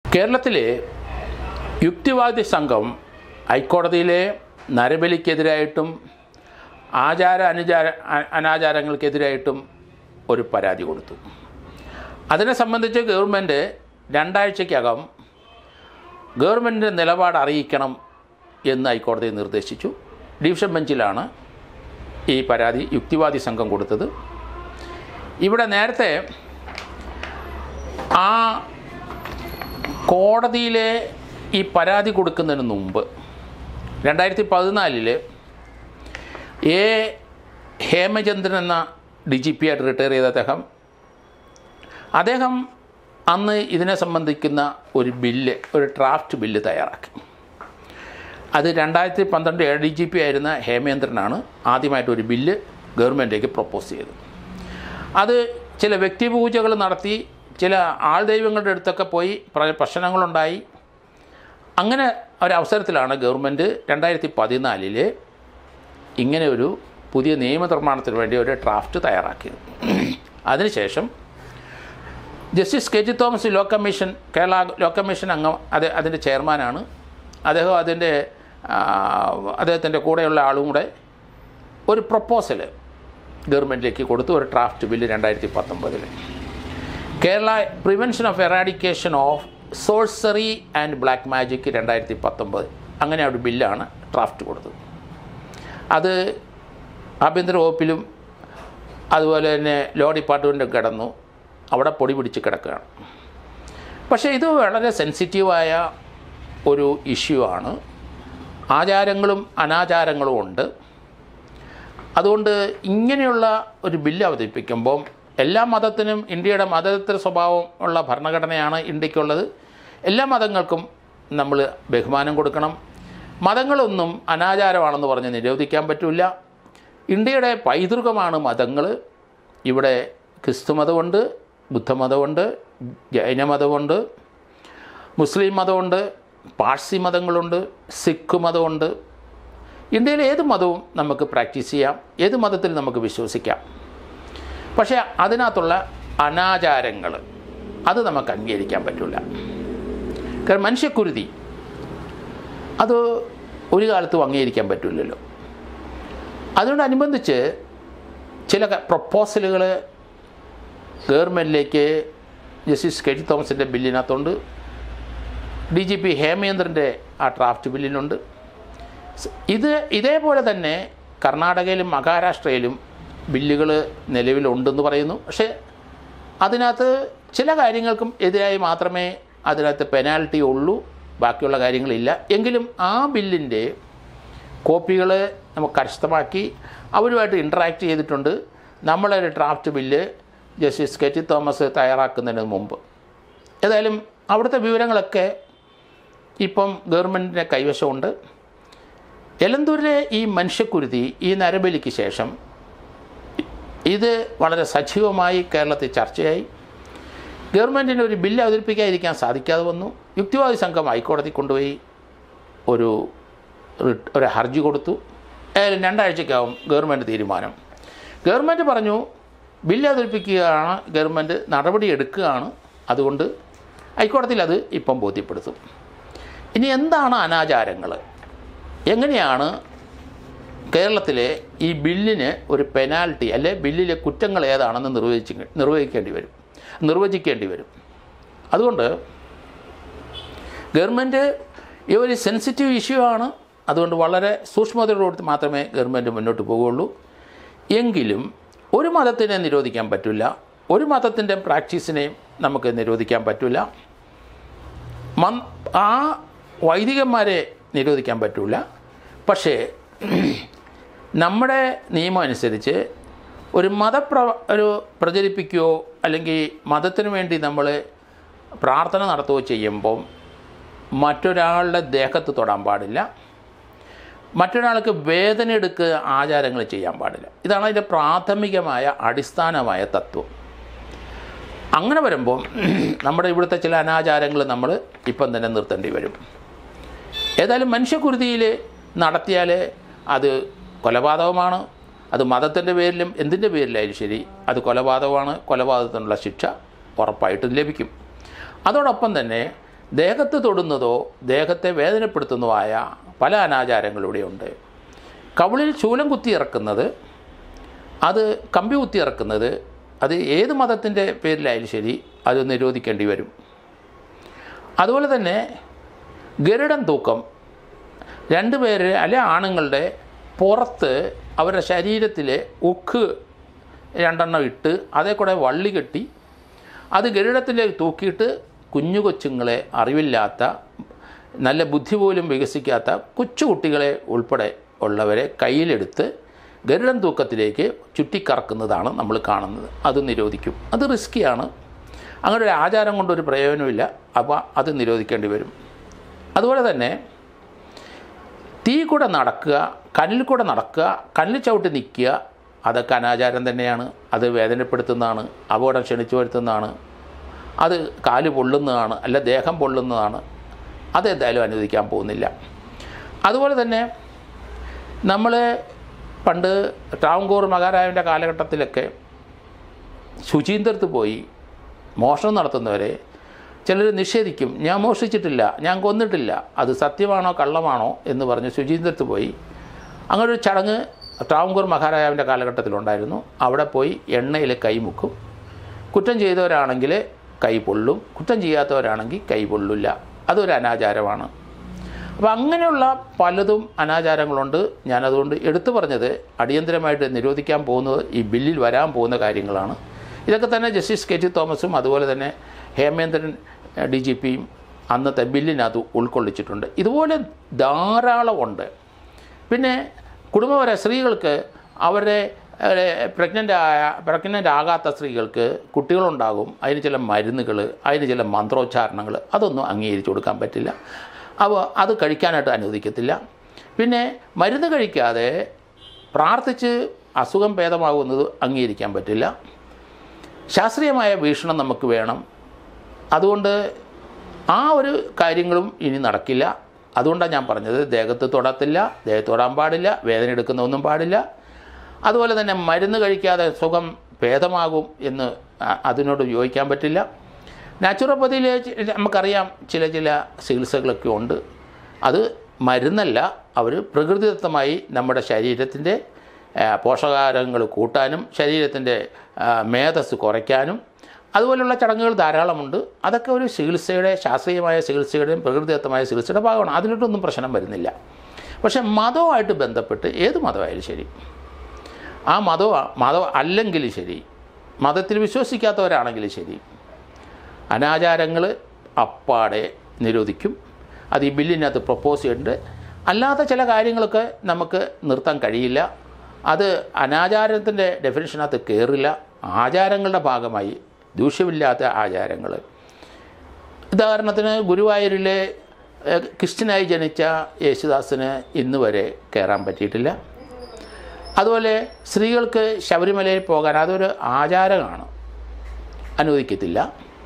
കേരളത്തിലെ യുക്തിവാദി സംഘം ഹൈക്കോടതിയിലെ നരബലിക്കെതിരായിട്ടും ആചാര അനുചാര അ- അനാചാരങ്ങൾക്കെതിരായിട്ടും ഒരു പരാതി കൊടുത്തു അതിനെ സംബന്ധിച്ച് ഗവൺമെൻറ് രണ്ടാഴ്ചയ്ക്കകം ഗവൺമെൻറ്റിൻ്റെ നിലപാട് അറിയിക്കണം എന്ന് ഹൈക്കോടതി നിർദ്ദേശിച്ചു ഡിവിഷൻ ബെഞ്ചിലാണ് ഈ പരാതി യുക്തിവാദി സംഘം കൊടുത്തത് ഇവിടെ നേരത്തെ ആ കോടതിയിലെ ഈ പരാതി കൊടുക്കുന്നതിന് മുമ്പ് രണ്ടായിരത്തി പതിനാലിൽ എ ഹേമചന്ദ്രൻ എന്ന ഡി ജി പി ആയിട്ട് റിട്ടയർ ചെയ്ത അദ്ദേഹം അദ്ദേഹം അന്ന് ഇതിനെ സംബന്ധിക്കുന്ന ഒരു ബില്ല് ഒരു ഡ്രാഫ്റ്റ് ബില്ല് തയ്യാറാക്കി അത് രണ്ടായിരത്തി പന്ത്രണ്ട് എ ഡി ജി പി ആയിരുന്ന ഹേമേന്ദ്രനാണ് ആദ്യമായിട്ട് ഒരു ബില്ല് ഗവൺമെൻറ്റിലേക്ക് പ്രപ്പോസ് ചെയ്തത് അത് ചില വ്യക്തിപൂജകൾ നടത്തി ചില ആൾ ദൈവങ്ങളുടെ അടുത്തൊക്കെ പോയി പ്ര- പ്രശ്നങ്ങളുണ്ടായി അങ്ങനെ ഒരവസരത്തിലാണ് ഗവൺമെൻറ് രണ്ടായിരത്തി പതിനാലിൽ ഇങ്ങനെ ഒരു പുതിയ നിയമനിർമ്മാണത്തിന് വേണ്ടി ഒരു ഡ്രാഫ്റ്റ് തയ്യാറാക്കിയത് അതിനുശേഷം justice K G Thomas law commission Kerala law commission അംഗം അത് അതിൻ്റെ ചെയർമാനാണ് അദ്ദേഹം അതിൻ്റെ അദ്ദേഹത്തിൻ്റെ കൂടെയുള്ള ആളും കൂടെ ഒരു പ്രപ്പോസൽ ഗവൺമെൻറ്റിലേക്ക് കൊടുത്തു ഒരു ഡ്രാഫ്റ്റ് ബില്ല് രണ്ടായിരത്തി പത്തൊമ്പതിൽ Kerala prevention of eradication of sorcery and black magic രണ്ടായിരത്തി പത്തൊമ്പത് അങ്ങനെ ഒരു ബില്ലാണ് ഡ്രാഫ്റ്റ് കൊടുത്തത് അത് ആഭ്യന്തര വകുപ്പിലും അതുപോലെ തന്നെ ലോ ഡിപ്പാർട്ട്മെൻറ്റും കിടന്നു അവിടെ പൊടി പിടിച്ച് കിടക്കുകയാണ് പക്ഷേ ഇത് വളരെ സെൻസിറ്റീവായ ഒരു ഇഷ്യൂ ആണ് ആചാരങ്ങളും അനാചാരങ്ങളും ഉണ്ട് അതുകൊണ്ട് ഇങ്ങനെയുള്ള ഒരു ബില്ല് അവതരിപ്പിക്കുമ്പം എല്ലാ മതത്തിനും ഇന്ത്യയുടെ മതേതര സ്വഭാവം ഉള്ള ഭരണഘടനയാണ് ഇന്ത്യക്കുള്ളത് എല്ലാ മതങ്ങൾക്കും നമ്മൾ ബഹുമാനം കൊടുക്കണം മതങ്ങളൊന്നും അനാചാരമാണെന്ന് പറഞ്ഞ് നിരോധിക്കാൻ പറ്റില്ല ഇന്ത്യയുടെ പൈതൃകമാണ് മതങ്ങൾ ഇവിടെ ക്രിസ്തു മതമുണ്ട് ബുദ്ധമതമുണ്ട് ജൈനമതമുണ്ട് മുസ്ലിം മതമുണ്ട് പാഴ്സി മതങ്ങളുണ്ട് സിഖ് മതമുണ്ട് ഇന്ത്യയിലെ ഏത് മതവും നമുക്ക് പ്രാക്ടീസ് ചെയ്യാം ഏത് മതത്തിൽ നമുക്ക് വിശ്വസിക്കാം പക്ഷേ അതിനകത്തുള്ള അനാചാരങ്ങൾ അത് നമുക്ക് അംഗീകരിക്കാൻ പറ്റില്ല കാരണം മനുഷ്യക്കുരുതി അത് ഒരു കാലത്തും അംഗീകരിക്കാൻ പറ്റില്ലല്ലോ അതിനോടനുബന്ധിച്ച് ചില പ്രപ്പോസലുകൾ ഗവൺമെൻറ്റിലേക്ക് ജസ്റ്റിസ് കെ ടി തോമസിൻ്റെ ബില്ലിനകത്തുണ്ട് ഡി ജി പി ഹേമേന്ദ്രൻ്റെ ആ ഡ്രാഫ്റ്റ് ബില്ലിനുണ്ട് സ് ഇത് ഇതേപോലെ തന്നെ കർണാടകയിലും മഹാരാഷ്ട്രയിലും ബില്ലുകൾ നിലവിലുണ്ടെന്ന് പറയുന്നു പക്ഷേ അതിനകത്ത് ചില കാര്യങ്ങൾക്കും എതിരായി മാത്രമേ അതിനകത്ത് പെനാൽറ്റി ഉള്ളൂ ബാക്കിയുള്ള കാര്യങ്ങളില്ല എങ്കിലും ആ ബില്ലിൻ്റെ കോപ്പികൾ നമുക്ക് കരസ്ഥമാക്കി അവരുമായിട്ട് ഇൻട്രാക്ട് ചെയ്തിട്ടുണ്ട് നമ്മളൊരു draft bill justice K T Thomas തയ്യാറാക്കുന്നതിന് മുമ്പ് ഏതായാലും അവിടുത്തെ വിവരങ്ങളൊക്കെ ഇപ്പം ഗവൺമെൻറ്റിൻ്റെ കൈവശമുണ്ട് എലന്തൂരിലെ ഈ മനുഷ്യക്കുരുതി ഈ നരബലിക്ക് ശേഷം ഇത് വളരെ സജീവമായി കേരളത്തിൽ ചർച്ചയായി ഗവൺമെൻറ്റിന് ഒരു ബില്ല് അവതരിപ്പിക്കാതിരിക്കാൻ സാധിക്കാതെ വന്നു യുക്തിവാദി സംഘം ഹൈക്കോടതി കൊണ്ടുപോയി ഒരു റിട്ട് ഒരു ഹർജി കൊടുത്തു ഏതായാലും രണ്ടാഴ്ചയ്ക്കാവും ഗവൺമെൻറ് തീരുമാനം ഗവൺമെൻറ് പറഞ്ഞു ബില്ല് അവതരിപ്പിക്കുകയാണ് ഗവൺമെൻറ് നടപടി എടുക്കുകയാണ് അതുകൊണ്ട് ഹൈക്കോടതിയിൽ അത് ഇപ്പം ബോധ്യപ്പെടുത്തും ഇനി എന്താണ് അനാചാരങ്ങൾ എങ്ങനെയാണ് കേരളത്തിലെ ഈ ബില്ലിന് ഒരു പെനാൽറ്റി അല്ലെ ബില്ലിലെ കുറ്റങ്ങൾ ഏതാണെന്ന് നിർവചിച്ച് നിർവഹിക്കേണ്ടി വരും നിർവചിക്കേണ്ടി വരും അതുകൊണ്ട് ഗവൺമെൻറ് ഈ ഒരു സെൻസിറ്റീവ് ഇഷ്യൂ ആണ് അതുകൊണ്ട് വളരെ സൂക്ഷ്മതയോടുകൂടി മാത്രമേ ഗവൺമെൻറ് മുന്നോട്ട് പോവുകയുള്ളൂ എങ്കിലും ഒരു മതത്തിനെ നിരോധിക്കാൻ പറ്റില്ല ഒരു മതത്തിൻ്റെ പ്രാക്ടീസിനെയും നമുക്ക് നിരോധിക്കാൻ പറ്റില്ല മൻ ആ വൈദികന്മാരെ നിരോധിക്കാൻ പറ്റില്ല പക്ഷേ നമ്മുടെ നിയമം അനുസരിച്ച് ഒരു മതപ്ര ഒരു പ്രചരിപ്പിക്കുകയോ അല്ലെങ്കിൽ മതത്തിന് വേണ്ടി നമ്മൾ പ്രാർത്ഥന നടത്തുകയോ ചെയ്യുമ്പം മറ്റൊരാളുടെ ദേഹത്ത് തൊടാൻ പാടില്ല മറ്റൊരാൾക്ക് വേദന എടുക്കുക ആചാരങ്ങൾ ചെയ്യാൻ പാടില്ല ഇതാണ് അതിൻ്റെ പ്രാഥമികമായ അടിസ്ഥാനമായ തത്വം അങ്ങനെ വരുമ്പോൾ നമ്മുടെ ഇവിടുത്തെ ചില അനാചാരങ്ങൾ നമ്മൾ ഇപ്പം തന്നെ നിർത്തേണ്ടി വരും ഏതായാലും മനുഷ്യക്കുരുതിയിൽ നടത്തിയാൽ അത് കൊലപാതകമാണ് അത് മതത്തിൻ്റെ പേരിലും എന്തിൻ്റെ പേരിലായാലും ശരി അത് കൊലപാതകമാണ് കൊലപാതകത്തിനുള്ള ശിക്ഷ ഉറപ്പായിട്ടും ലഭിക്കും അതോടൊപ്പം തന്നെ ദേഹത്ത് തൊടുന്നതോ ദേഹത്തെ വേദനപ്പെടുത്തുന്നതോ ആയ പല അനാചാരങ്ങളിലൂടെയുണ്ട് കവിളിൽ ശൂലം കുത്തി ഇറക്കുന്നത് അത് കമ്പി കുത്തി ഇറക്കുന്നത് അത് ഏത് മതത്തിൻ്റെ പേരിലായാലും ശരി അത് നിരോധിക്കേണ്ടി വരും അതുപോലെ തന്നെ ഗരുഡൻ തൂക്കം രണ്ട് പേര് അല്ലെ ആണുങ്ങളുടെ പുറത്ത് അവരുടെ ശരീരത്തിലെ ഉക്ക് രണ്ടെണ്ണം ഇട്ട് അതേ കൂടെ വള്ളി കെട്ടി അത് ഗരുഡത്തിലേക്ക് തൂക്കിയിട്ട് കുഞ്ഞു കൊച്ചുങ്ങളെ അറിവില്ലാത്ത നല്ല ബുദ്ധി പോലും വികസിക്കാത്ത കൊച്ചു കുട്ടികളെ ഉൾപ്പെടെ ഉള്ളവരെ കയ്യിലെടുത്ത് ഗരുഡൻ തൂക്കത്തിലേക്ക് ചുറ്റിക്കറക്കുന്നതാണ് നമ്മൾ കാണുന്നത് അത് നിരോധിക്കും അത് റിസ്ക്കിയാണ് അങ്ങനെ ഒരു ആചാരം കൊണ്ടൊരു പ്രയോജനമില്ല അപ്പോൾ അത് നിരോധിക്കേണ്ടി വരും അതുപോലെ തന്നെ തീ കൂടെ നടക്കുക കല്ലിൽ കൂടെ നടക്കുക കല്ലിൽ ചവിട്ടി നിൽക്കുക അതൊക്കെ അനാചാരം തന്നെയാണ് അത് വേദനപ്പെടുത്തുന്നതാണ് അപകടം ക്ഷണിച്ചു വരുത്തുന്നതാണ് അത് കാല് പൊള്ളുന്നതാണ് അല്ല ദേഹം പൊള്ളുന്നതാണ് അതെന്തായാലും അനുവദിക്കാൻ പോകുന്നില്ല അതുപോലെ തന്നെ നമ്മൾ പണ്ട് ട്രാവൻകൂർ മഹാരാജാവിൻ്റെ കാലഘട്ടത്തിലൊക്കെ ശുചീന്ദ്രത്ത് പോയി മോഷണം നടത്തുന്നവരെ ചിലർ നിഷേധിക്കും ഞാൻ മോഷ്ടിച്ചിട്ടില്ല ഞാൻ കൊന്നിട്ടില്ല അത് സത്യമാണോ കള്ളമാണോ എന്ന് പറഞ്ഞ് ശുചീന്ദ്രത്ത് പോയി അങ്ങനെ ഒരു ചടങ്ങ് ട്രാവൻകൂർ മഹാരാജാവിൻ്റെ കാലഘട്ടത്തിലുണ്ടായിരുന്നു അവിടെ പോയി എണ്ണയിൽ കൈമുക്കും കുറ്റം ചെയ്തവരാണെങ്കിൽ കൈ പൊള്ളും കുറ്റം ചെയ്യാത്തവരാണെങ്കിൽ കൈ പൊള്ളില്ല അതൊരു അനാചാരമാണ് അപ്പോൾ അങ്ങനെയുള്ള പലതും അനാചാരങ്ങളുണ്ട് ഞാനതുകൊണ്ട് എടുത്തു പറഞ്ഞത് അടിയന്തരമായിട്ട് നിരോധിക്കാൻ പോകുന്നത് ഈ ബില്ലിൽ വരാൻ പോകുന്ന കാര്യങ്ങളാണ് ഇതൊക്കെ തന്നെ ജസ്റ്റിസ് കെ ടി തോമസും അതുപോലെ തന്നെ ഹേമേന്ദ്രൻ ഡി ജി പിയും അന്നത്തെ ബില്ലിനകത്ത് ഉൾക്കൊള്ളിച്ചിട്ടുണ്ട് ഇതുപോലെ ധാരാളമുണ്ട് പിന്നെ കുടുംബപര സ്ത്രീകൾക്ക് അവരുടെ പ്രഗ്നൻ്റ് ആയ പ്രഗ്നൻ്റ് ആകാത്ത സ്ത്രീകൾക്ക് കുട്ടികളുണ്ടാകും അതിന് ചില മരുന്നുകൾ അതിന് ചില മന്ത്രോച്ചാരണങ്ങൾ അതൊന്നും അംഗീകരിച്ചു കൊടുക്കാൻ പറ്റില്ല അപ്പോൾ അത് കഴിക്കാനായിട്ട് അനുവദിക്കത്തില്ല പിന്നെ മരുന്ന് കഴിക്കാതെ പ്രാർത്ഥിച്ച് അസുഖം ഭേദമാകുന്നത് അംഗീകരിക്കാൻ പറ്റില്ല ശാസ്ത്രീയമായ വീക്ഷണം നമുക്ക് വേണം അതുകൊണ്ട് ആ ഒരു കാര്യങ്ങളും ഇനി നടക്കില്ല അതുകൊണ്ടാണ് ഞാൻ പറഞ്ഞത് ദേഹത്ത് തൊടത്തില്ല ദേഹത്ത് തൊടാൻ പാടില്ല വേദന എടുക്കുന്ന ഒന്നും പാടില്ല അതുപോലെ തന്നെ മരുന്ന് കഴിക്കാതെ സുഖം ഭേദമാകും എന്ന് അ- അതിനോട് യോജിക്കാൻ പറ്റില്ല നാച്ചുറോപ്പതിയിൽ നമുക്കറിയാം ചില ചില ചികിത്സകളൊക്കെ ഉണ്ട് അത് മരുന്നല്ല അവർ പ്രകൃതിദത്തമായി നമ്മുടെ ശരീരത്തിൻ്റെ പോഷകാഹാരങ്ങൾ കൂട്ടാനും ശരീരത്തിൻ്റെ മേധസ് കുറയ്ക്കാനും അതുപോലുള്ള ചടങ്ങുകൾ ധാരാളമുണ്ട് അതൊക്കെ ഒരു ചികിത്സയുടെ ശാസ്ത്രീയമായ ചികിത്സയുടെയും പ്രകൃതിദത്തമായ ചികിത്സയുടെ ഭാഗമാണ് അതിലോട്ടൊന്നും പ്രശ്നം വരുന്നില്ല പക്ഷേ മതവുമായിട്ട് ബന്ധപ്പെട്ട് ഏത് മതമായാലും ശരി ആ മതം മതം അല്ലെങ്കിൽ ശരി മതത്തിൽ വിശ്വസിക്കാത്തവരാണെങ്കിലും ശരി അനാചാരങ്ങൾ അപ്പാടെ നിരോധിക്കും അത് ഈ ബില്ലിനകത്ത് പ്രപ്പോസ് ചെയ്യുന്നുണ്ട് അല്ലാത്ത ചില കാര്യങ്ങളൊക്കെ നമുക്ക് നിർത്താൻ കഴിയില്ല അത് അനാചാരത്തിൻ്റെ ഡെഫിനേഷനകത്ത് കയറില്ല ആചാരങ്ങളുടെ ഭാഗമായി ദൂഷ്യമില്ലാത്ത ആചാരങ്ങൾ ഉദാഹരണത്തിന് ഗുരുവായൂരിലെ ഏഹ്, ക്രിസ്ത്യനായി ജനിച്ച യേശുദാസിന് ഇന്ന് വരെ കയറാൻ പറ്റിയിട്ടില്ല അതുപോലെ സ്ത്രീകൾക്ക് ശബരിമലയിൽ പോകാൻ അതൊരു ആചാരമാണ് അനുവദിക്കത്തില്ല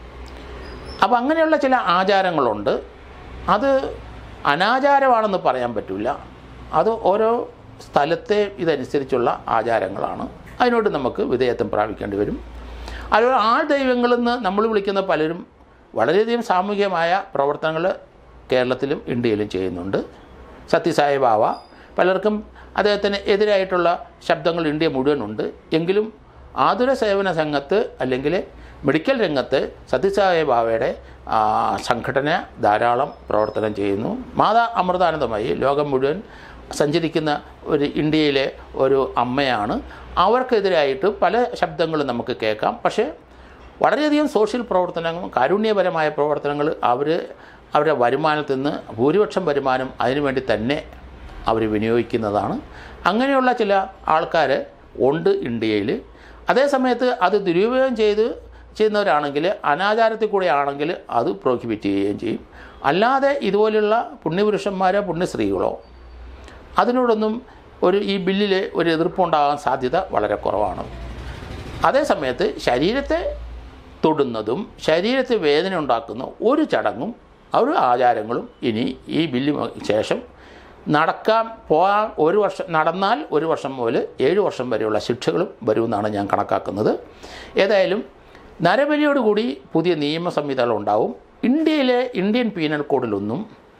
അപ്പോൾ അങ്ങനെയുള്ള ചില ആചാരങ്ങളുണ്ട് അത് അനാചാരമാണെന്ന് പറയാൻ പറ്റില്ല അത് ഓരോ സ്ഥലത്തെ ഇതനുസരിച്ചുള്ള ആചാരങ്ങളാണ് അതിനോട് നമുക്ക് വിധേയത്വം പ്രാപിക്കേണ്ടി വരും അതുപോലെ ആൾ ദൈവങ്ങളെന്ന് നമ്മൾ വിളിക്കുന്ന പലരും വളരെയധികം സാമൂഹികമായ പ്രവർത്തനങ്ങൾ കേരളത്തിലും ഇന്ത്യയിലും ചെയ്യുന്നുണ്ട് സത്യസായി ബാവ പലർക്കും അദ്ദേഹത്തിന് എതിരായിട്ടുള്ള ശബ്ദങ്ങൾ ഇന്ത്യ മുഴുവനുണ്ട് എങ്കിലും ആതുര സേവന രംഗത്ത് അല്ലെങ്കിൽ മെഡിക്കൽ രംഗത്ത് സത്യസായി ബാവയുടെ ആ, സംഘടന ധാരാളം പ്രവർത്തനം ചെയ്യുന്നു മാതാ അമൃതാനന്ദമായി ലോകം മുഴുവൻ സഞ്ചരിക്കുന്ന ഒരു ഇന്ത്യയിലെ ഒരു അമ്മയാണ് അവർക്കെതിരായിട്ട് പല ശബ്ദങ്ങളും നമുക്ക് കേൾക്കാം പക്ഷേ വളരെയധികം സോഷ്യൽ പ്രവർത്തനങ്ങളും കാരുണ്യപരമായ പ്രവർത്തനങ്ങൾ അവർ അവരുടെ വരുമാനത്തിൽ നിന്ന് ഭൂരിപക്ഷം വരുമാനം അതിനുവേണ്ടി തന്നെ അവർ വിനിയോഗിക്കുന്നതാണ് അങ്ങനെയുള്ള ചില ആൾക്കാർ ഉണ്ട് ഇന്ത്യയിൽ അതേസമയത്ത് അത് ദുരുപയോഗം ചെയ്ത് ചെയ്യുന്നവരാണെങ്കിൽ അനാചാരത്തിൽ കൂടെ ആണെങ്കിൽ അത് പ്രോഹിബിറ്റ് ചെയ്യുകയും ചെയ്യും അല്ലാതെ ഇതുപോലെയുള്ള പുണ്യപുരുഷന്മാരോ പുണ്യസ്ത്രീകളോ അതിനോടൊന്നും ഒരു ഈ ബില്ലിൽ ഒരു എതിർപ്പുണ്ടാകാൻ സാധ്യത വളരെ കുറവാണ് അതേസമയത്ത് ശരീരത്തെ തൊടുന്നതും ശരീരത്തെ വേദന ഉണ്ടാക്കുന്ന ഒരു ചടങ്ങും ഒരു ആചാരങ്ങളും ഇനി ഈ ബില്ല് ശേഷം നടക്കാൻ പോകാൻ ഒരു വർഷം നടന്നാൽ ഒരു വർഷം മുതൽ ഏഴ് വർഷം വരെയുള്ള ശിക്ഷകളും വരുമെന്നാണ് ഞാൻ കണക്കാക്കുന്നത് ഏതായാലും നരബലിയോടുകൂടി പുതിയ നിയമ സംഹിതകൾ ഉണ്ടാവും ഇന്ത്യയിലെ ഇന്ത്യൻ പീനൽ കോഡിലൊന്നും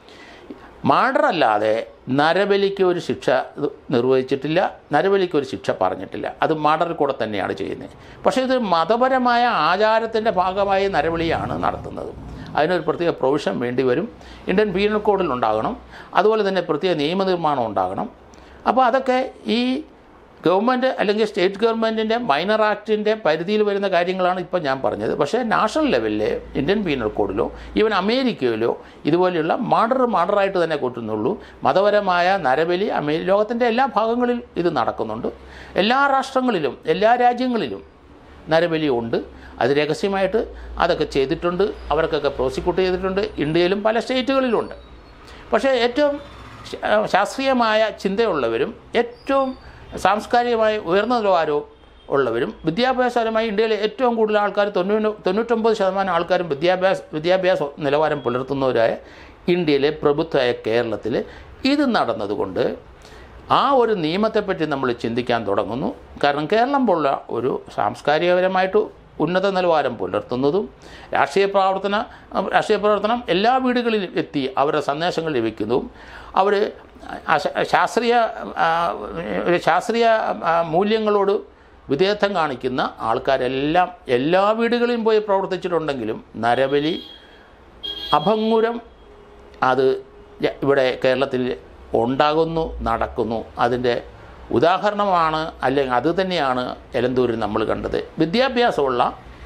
മർഡർ അല്ലാതെ നരബലിക്ക് ഒരു ശിക്ഷ ഇത് നിർവഹിച്ചിട്ടില്ല നരബലിക്ക് ഒരു ശിക്ഷ പറഞ്ഞിട്ടില്ല അത് മർഡറിൽ കൂടെ തന്നെയാണ് ചെയ്യുന്നത് പക്ഷേ ഇത് മതപരമായ ആചാരത്തിൻ്റെ ഭാഗമായി നരബലിയാണ് നടത്തുന്നത് അതിനൊരു പ്രത്യേക പ്രൊവിഷൻ വേണ്ടി വരും ഇന്ത്യൻ പീനൽ കോഡിൽ ഉണ്ടാകണം അതുപോലെ തന്നെ പ്രത്യേക നിയമനിർമ്മാണം ഉണ്ടാകണം അപ്പോൾ അതൊക്കെ ഈ ഗവൺമെൻറ് അല്ലെങ്കിൽ സ്റ്റേറ്റ് ഗവൺമെൻറ്റിൻ്റെ മൈനർ ആക്ടിൻ്റെ പരിധിയിൽ വരുന്ന കാര്യങ്ങളാണ് ഇപ്പോൾ ഞാൻ പറഞ്ഞത് പക്ഷേ നാഷണൽ ലെവലിൽ ഇന്ത്യൻ പീനൽ കോഡിലോ ഈവൻ അമേരിക്കയിലോ ഇതുപോലെയുള്ള മർഡർ മർഡറായിട്ട് തന്നെ കൂട്ടുന്നുള്ളൂ മതപരമായ നരബലി അമേ ലോകത്തിൻ്റെ എല്ലാ ഭാഗങ്ങളിലും ഇത് നടക്കുന്നുണ്ട് എല്ലാ രാഷ്ട്രങ്ങളിലും എല്ലാ രാജ്യങ്ങളിലും നരബലി ഉണ്ട് അത് രഹസ്യമായിട്ട് അതൊക്കെ ചെയ്തിട്ടുണ്ട് അവർക്കൊക്കെ പ്രോസിക്യൂട്ട് ചെയ്തിട്ടുണ്ട് ഇന്ത്യയിലും പല സ്റ്റേറ്റുകളിലുണ്ട് പക്ഷേ ഏറ്റവും ശാ- ശാസ്ത്രീയമായ ചിന്തയുള്ളവരും ഏറ്റവും സാംസ്കാരികമായി ഉയർന്ന നിലവാരവും ഉള്ളവരും വിദ്യാഭ്യാസപരമായി ഇന്ത്യയിലെ ഏറ്റവും കൂടുതൽ ആൾക്കാർ തൊണ്ണൂറ് തൊണ്ണൂറ്റൊമ്പത് ശതമാനം ആൾക്കാരും വിദ്യാഭ്യാസ വിദ്യാഭ്യാസ നിലവാരം പുലർത്തുന്നവരായ ഇന്ത്യയിലെ പ്രഭുത്വമായ കേരളത്തിൽ ഇത് നടന്നതുകൊണ്ട് ആ ഒരു നിയമത്തെപ്പറ്റി നമ്മൾ ചിന്തിക്കാൻ തുടങ്ങുന്നു കാരണം കേരളം പോലുള്ള ഒരു സാംസ്കാരികപരമായിട്ട് ഉന്നത നിലവാരം പുലർത്തുന്നതും രാഷ്ട്രീയ പ്രവർത്തന രാഷ്ട്രീയ പ്രവർത്തനം എല്ലാ വീടുകളിലും എത്തി അവരുടെ സന്ദേശങ്ങൾ ലഭിക്കുന്നതും അവർ ശാസ്ത്രീയ ആ, ഒരു ശാസ്ത്രീയ ആ, മൂല്യങ്ങളോട് വിധേയത്വം കാണിക്കുന്ന ആൾക്കാരെല്ലാം എല്ലാ വീടുകളിലും പോയി പ്രവർത്തിച്ചിട്ടുണ്ടെങ്കിലും നരബലി അഭംഗുരം അത് യ- ഇവിടെ കേരളത്തിൽ ഉണ്ടാകുന്നു നടക്കുന്നു അതിൻ്റെ ഉദാഹരണമാണ് അല്ലെങ്കിൽ അത് തന്നെയാണ് എലന്തൂരിൽ നമ്മൾ കണ്ടത് വിദ്യാഭ്യാസമുള്ള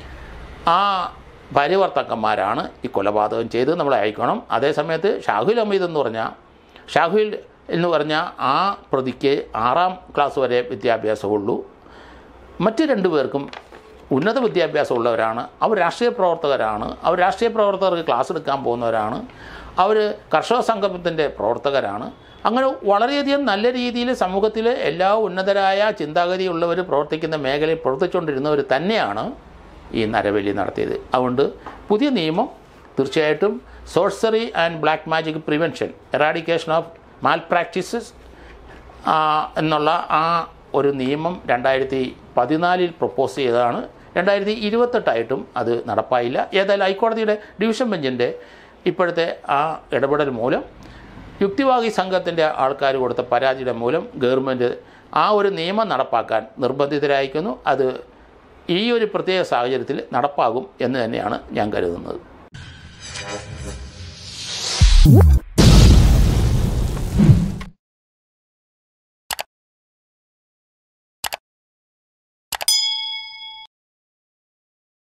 ആ പരിവർത്തക്കന്മാരാണ് ഈ കൊലപാതകം ചെയ്ത് നമ്മൾ അയക്കണം അതേസമയത്ത് ഷാഹുൽ അമീദ് എന്ന് പറഞ്ഞാൽ ഷാഹുൽ എന്ന് പറഞ്ഞാൽ ആ പ്രതിക്ക് ആറാം ക്ലാസ് വരെ വിദ്യാഭ്യാസമുള്ളൂ മറ്റ് രണ്ടു പേർക്കും ഉന്നത വിദ്യാഭ്യാസമുള്ളവരാണ് അവർ രാഷ്ട്രീയ പ്രവർത്തകരാണ് അവർ രാഷ്ട്രീയ പ്രവർത്തകർക്ക് ക്ലാസ് എടുക്കാൻ പോകുന്നവരാണ് അവർ കർഷക സംഗമത്തിൻ്റെ പ്രവർത്തകരാണ് അങ്ങനെ വളരെയധികം നല്ല രീതിയിൽ സമൂഹത്തിൽ എല്ലാ ഉന്നതരായ ചിന്താഗതിയുള്ളവർ പ്രവർത്തിക്കുന്ന മേഖലയിൽ പ്രവർത്തിച്ചുകൊണ്ടിരുന്നവർ തന്നെയാണ് ഈ നരബലി നടത്തിയത് അതുകൊണ്ട് പുതിയ നിയമം തീർച്ചയായിട്ടും sorcery and black magic prevention eradication of malpractices ആ, എന്നുള്ള ആ ഒരു നിയമം രണ്ടായിരത്തി പതിനാലിൽ പ്രപ്പോസ് ചെയ്തതാണ് രണ്ടായിരത്തി ഇരുപത്തെട്ടായിട്ടും അത് നടപ്പായില്ല ഏതായാലും ഹൈക്കോടതിയുടെ ഡിവിഷൻ ബെഞ്ചിൻ്റെ ഇപ്പോഴത്തെ ആ ഇടപെടൽ മൂലം യുക്തിവാദി സംഘത്തിൻ്റെ ആൾക്കാർ കൊടുത്ത പരാതിയുടെ മൂലം ഗവൺമെൻറ് ആ ഒരു നിയമം നടപ്പാക്കാൻ നിർബന്ധിതരായിരിക്കുന്നു അത് ഈ ഒരു പ്രത്യേക സാഹചര്യത്തിൽ നടപ്പാകും എന്ന് തന്നെയാണ് ഞാൻ കരുതുന്നത്